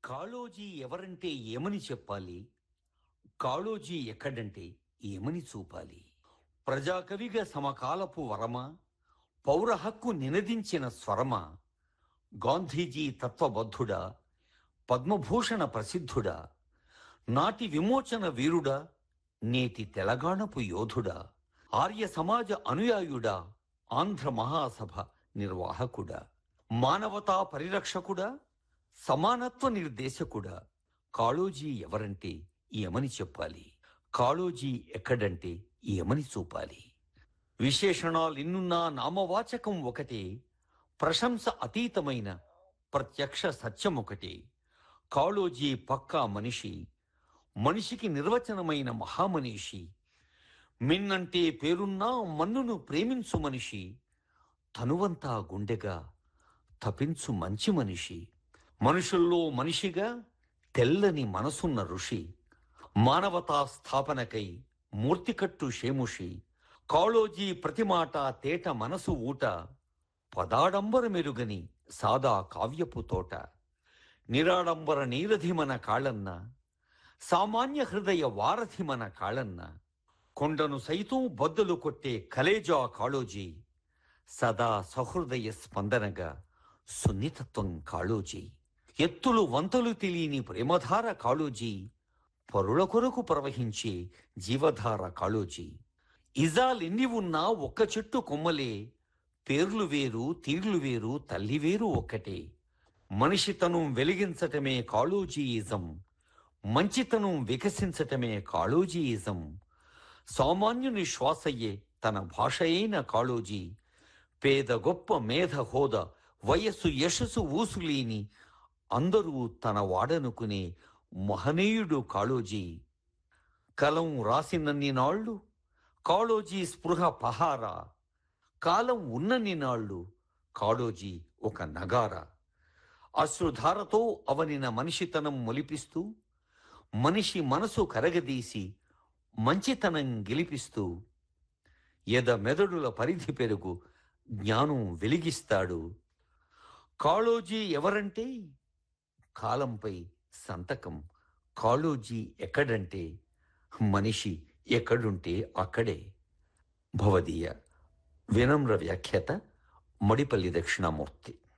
కాళోజీ ఎవరంటే ఏమని చెప్పాలి కాళోజీ ఎక్కడంటే ఏమని చూపాలి ప్రజాకవిగా సమకాలపు వరమా పౌర హక్కు నినదించిన స్వరమా గాంధీజీ తత్వబద్ధుడా పద్మభూషణ ప్రసిద్ధుడా నాటి విమోచన వీరుడా నేటి తెలంగాణపు యోధుడా ఆర్య సమాజ అనుయాయుడా ఆంధ్ర మహాసభ నిర్వాహకుడా మానవతా పరిరక్షకుడా సమానత్వ నిర్దేశకుడా కాళోజీ ఎవరంటే ఏమని చెప్పాలి కాళోజీ ఎక్కడంటే ఏమని చూపాలి విశేషణాలెన్నున్నా నామవాచకం ఒకటే ప్రశంస అతీతమైన ప్రత్యక్ష సత్యం ఒకటే కాళోజీ పక్కా మనిషి మనిషికి నిర్వచనమైన మహామనీషి మిన్నంటే పేరున్నా మన్నును ప్రేమించు మనిషి తనువంతా గుండెగా తపించు మంచి మనిషి మనుషుల్లో మనిషిగా తెల్లని మనసున్న ఋషి మానవతా స్థాపనకై మూర్తికట్టు షేముషి కాళోజీ ప్రతిమాట తేట మనసు ఊట పదాడంబర మెరుగని సాదా కావ్యపు తోట నిరాడంబర నీరధి మన కాళన్న సామాన్య హృదయ వారధి మన కాళన్న కొండను సైతం బద్దలు కొట్టే కలేజా కాళోజీ సదా సహృదయ స్పందనగా సున్నితత్వం కాళోజీ ఎత్తులు వంతలు తెలియని ప్రేమధార కాళోజీ పరుల కొరకు ప్రవహించే జీవధార కాళోజీ ఇజాలెన్ని ఉన్నా ఒక్క చెట్టు కొమ్మలే పేర్లు వేరు తీర్లు వేరు తల్లి వేరు ఒక్కటే మనిషితనం వెలిగించటమే కాళోజీయిజం మంచితనం వికసించటమే కాళోజీయిజం సామాన్యుని శ్వాసయ్యే తన భాష అయిన కాళోజీ పేద గొప్ప మేధ హోద వయస్సు యశస్సు ఊసులేని అందరూ తన వాడనుకునే మహనీయుడు కాళోజీ కలం రాసినన్ని నాళ్ళు కాళోజీ స్పృహ పహార కాలం ఉన్నన్ని నాళ్ళు కాళోజీ ఒక నగార అశ్రుధారతో అవనిన మనిషితనం మొలిపిస్తూ మనిషి మనసు కరగదీసి మంచితనం గెలిపిస్తూ ఎద మెదడుల పరిధి పెరుగు జ్ఞానం వెలిగిస్తాడు కాళోజీ ఎవరంటే కాలంపై సంతకం కాళోజీ ఎక్కడంటే మనిషి ఎక్కడుంటే అక్కడే భవదీయ వినమ్ర వ్యాఖ్యాత మడిపల్లి దక్షిణామూర్తి